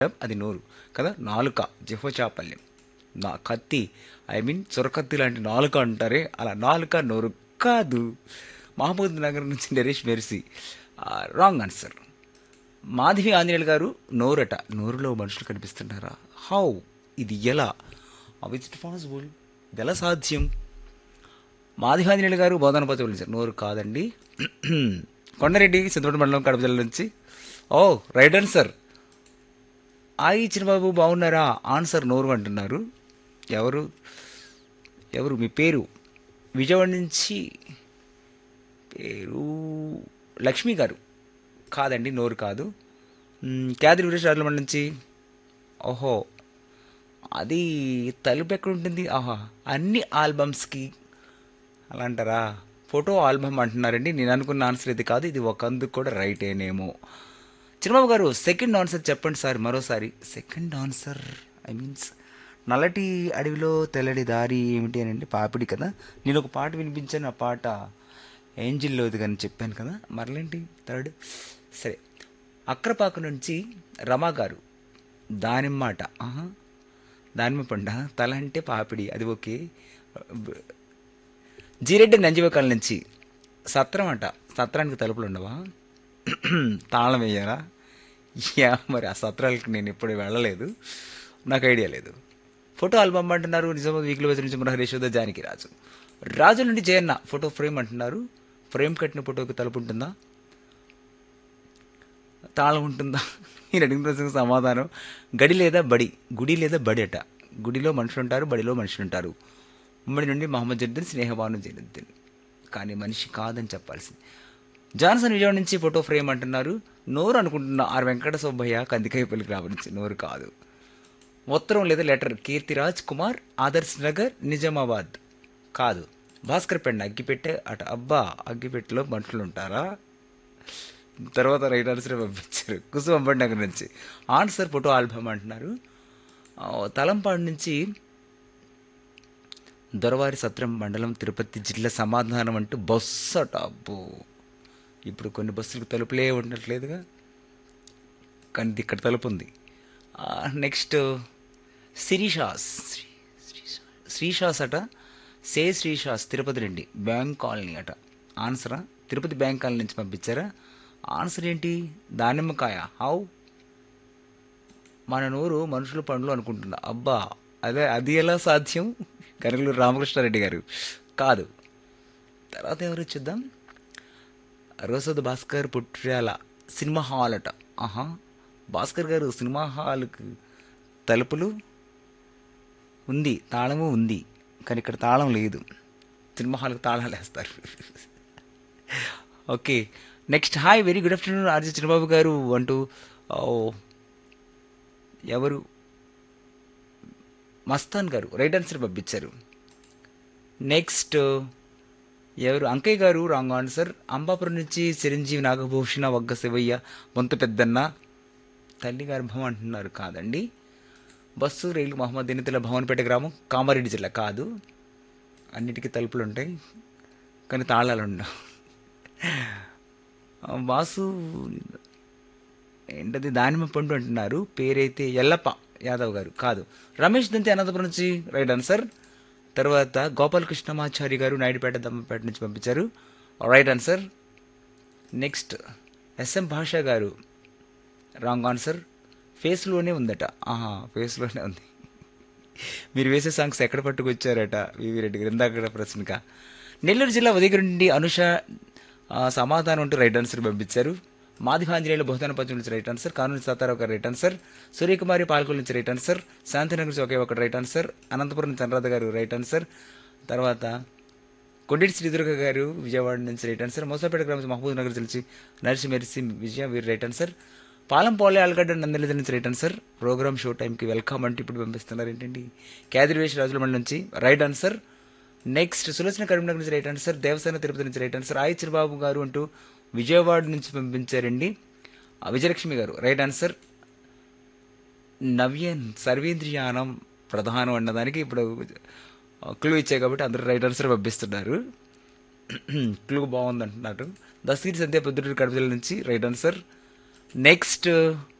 అది నోరు కదా నాలుక జిహ్వచాపల్యం నా కత్తి ఐ మీన్ చొరకత్తి లాంటి నాలుక అంటారే అలా నాలుక నోరు కాదు మహబూబ్ నగర్ నుంచి నరేష్ మెర్సీ రాంగ్ ఆన్సర్ మాధవి ఆంజనేయులు గారు నోరట నోరులో మనుషులు కనిపిస్తున్నారా హౌ ఇది ఎలా అవి ఇట్ పాసిబుల్ ఇది ఎలా సాధ్యం మాధవి ఆంజనేయులు గారు బోధన పత్రికలు నోరు కాదండి కొండారెడ్డి సిద్ధపడి మండలం కడప జిల్లా నుంచి ఓ రైట్ ఆన్సర్ ఆయి చిన్నబాబు బాగున్నారా ఆన్సర్ నోరు అంటున్నారు ఎవరు ఎవరు మీ పేరు విజయవాడ నుంచి పేరు లక్ష్మి గారు కాదండి నోరు కాదు మ్, క్యాదిరి వీరేష్ రాజమండ్రి నుంచి ఓహో అది తలుపు ఎక్కడ ఉంటుంది ఆహా అన్ని ఆల్బమ్స్కి అలా అంటారా ఫోటో ఆల్బమ్ అంటున్నారండి నేను అనుకున్న ఆన్సర్ ఇది కాదు ఇది ఒక అందుకు కూడా రైటేనేమో చిన్నబాబు గారు సెకండ్ ఆన్సర్ చెప్పండి సార్ మరోసారి సెకండ్ ఆన్సర్ ఐ మీన్స్ నల్లటి అడవిలో తెల్లటి దారి ఏమిటి అని అంటే పాపిడి కదా నేను ఒక పాట వినిపించాను ఆ పాట ఏంజిల్లోది కానీ చెప్పాను కదా మరలేంటి థర్డ్ సరే అక్రపాకు నుంచి రమా గారు దానిమ్మాట ఆహా దానిమ్మ పండ తల అంటే పాపిడి అది ఓకే జీరెడ్డి నంజివకాల నుంచి సత్రం అంట సత్రానికి తలుపులు ఉండవా తాళం వేయాలా యా మరి ఆ సత్రాలకు నేను ఎప్పుడు వెళ్ళలేదు నాకు ఐడియా లేదు ఫోటో ఆల్బమ్ అంటున్నారు నిజామాబాద్ వీక్లీ వచ్చి నుంచి మన హరీషోద జానకి రాజు రాజు నుండి జయన్న ఫోటో ఫ్రేమ్ అంటున్నారు ఫ్రేమ్ కట్టిన ఫోటోకి తలుపు ఉంటుందా తాళం ఉంటుందా నేను అడిగిన ప్రశ్నకు సమాధానం గడి లేదా బడి గుడి లేదా బడి అట గుడిలో మనుషులు ఉంటారు బడిలో మనుషులు ఉంటారు ఉమ్మడి నుండి మహమ్మద్ జద్దీన్ స్నేహబాను జైనుద్దీన్ కానీ మనిషి కాదని చెప్పాల్సింది జాన్సన్ విజయవాడ నుంచి ఫోటో ఫ్రేమ్ అంటున్నారు నోరు అనుకుంటున్న ఆర్ వెంకట సుబ్బయ్య కందికాయపల్లి గ్రామం నుంచి నోరు కాదు ఉత్తరం లేదా లెటర్ కీర్తిరాజ్ కుమార్ ఆదర్శ్ నగర్ నిజామాబాద్ కాదు భాస్కర్ పెండ అగ్గిపెట్టే అట అబ్బా అగ్గిపెట్టెలో మనుషులు ఉంటారా తర్వాత రైట్ ఆన్సర్ పంపించారు కుసుమ నగర్ నుంచి ఆన్సర్ ఫోటో ఆల్బమ్ అంటున్నారు ఆ, తలంపాడు నుంచి దొరవారి సత్రం మండలం తిరుపతి జిల్లా సమాధానం అంటూ బస్సు అట అబ్బో ఇప్పుడు కొన్ని బస్సులకు తలుపులే ఉండట్లేదుగా కానీ ఇది ఇక్కడ తలుపు ఉంది నెక్స్ట్ శ్రీషాస్ శ్రీ- శ్రీషా- శ్రీషాస్ అట సే శ్రీషాస్ తిరుపతి నుండి బ్యాంక్ కాలనీ అట ఆన్సరా తిరుపతి బ్యాంక్ కాలనీ నుంచి పంపించారా ఆన్సర్ ఏంటి దానిమ్మకాయ హౌ మన నోరు మనుషుల పండ్లు అనుకుంటున్నా అబ్బా అదే అది ఎలా సాధ్యం కనకలూరు రామకృష్ణారెడ్డి గారు కాదు తర్వాత ఎవరు చూద్దాం రోసద్ భాస్కర్ పుట్రాల సినిమా హాల్ అట ఆహా భాస్కర్ గారు సినిమా హాల్కి తలుపులు ఉంది తాళము ఉంది కానీ ఇక్కడ తాళం లేదు సినిమా హాల్కి తాళాలు వేస్తారు okay next hi very good afternoon R G Chinnababu garu అంటూ ఓ, ఎవరు మస్తాన్ గారు రైట్ ఆన్సర్ పంపించారు నెక్స్ట్ ఎవరు అంకయ్య గారు రాంగ్ ఆన్సర్ అంబాపురం నుంచి చిరంజీవి నాగభూషణ వగ్గ శివయ్య బొంత పెద్దన్న తల్లి గర్భం అంటున్నారు కాదండి బస్సు రైలు మహమ్మద్ దినితుల భవన్పేట గ్రామం కామారెడ్డి జిల్లా కాదు అన్నిటికీ తలుపులు ఉంటాయి కానీ తాళాలు ఉండవు ఆ, వాసు ఏంటది దానిమ్మ పండు అంటున్నారు పేరైతే ఎల్లప్ప యాదవ్ గారు కాదు రమేష్ దంతి అనంతపురం నుంచి రైట్ ఆన్సర్ తర్వాత గోపాలకృష్ణమాచారి గారు నాయుడుపేట దమ్మపేట నుంచి పంపించారు రైట్ ఆన్సర్ నెక్స్ట్ ఎస్ఎం భాష గారు రాంగ్ ఆన్సర్ ఫేస్లోనే ఉందట ఆహా ఫేస్లోనే ఉంది మీరు వేసే సాంగ్స్ ఎక్కడ పట్టుకొచ్చారట వివి రెడ్డి గారు ఇందాక ప్రశ్నక నెల్లూరు జిల్లా ఉదయగిరి నుండి అనుష ఆ, సమాధానం అంటూ రైట్ ఆన్సర్ పంపించారు మాదిహాంజనేయుల బహుదాన పంచం నుంచి రైట్ ఆన్సర్ కానూరు సతారావు గారు రైట్ ఆన్సర్ సూర్యకుమారి పాల్కొల నుంచి రైట్ ఆన్సర్ శాంతినగర్ నుంచి ఒకే ఒక రైట్ ఆన్సర్ అనంతపురం నుంచి అనురాధ గారు రైట్ ఆన్సర్ తర్వాత కొండేటి శ్రీదుర్గ గారు విజయవాడ నుంచి రైట్ ఆన్సర్ మోసాపేట గ్రామం నుంచి మహబూబ్ నగర్ నుంచి నర్సి మెర్సి విజయ వీరు రైట్ ఆన్సర్ పాలం పోలే ఆలగడ్డ నందలిద నుంచి రైట్ ఆన్సర్ ప్రోగ్రామ్ షో టైంకి వెల్కమ్ అంటే ఇప్పుడు పంపిస్తున్నారు ఏంటండి క్యాదిరివేష్ రాజుల మండలి నుంచి right answer next Sulochana Karimnagar నుంచి రైట్ ఆన్సర్ దేవసేన తిరుపతి నుంచి రైట్ ఆన్సర్ ఆయి చిరబాబు గారు అంటూ విజయవాడ నుంచి పంపించారండి ఆ, విజయలక్ష్మి గారు రైట్ ఆన్సర్ నవ్యన్ సర్వేంద్రియానం ప్రధానం అన్నదానికి ఇప్పుడు క్లూ ఇచ్చాయి కాబట్టి అందరూ రైట్ ఆన్సర్ పంపిస్తున్నారు క్లూ బాగుంది అంటున్నారు దస్తగిరి సంధ్య పొద్దుటూరు కడప జిల్లా నుంచి రైట్ ఆన్సర్ నెక్స్ట్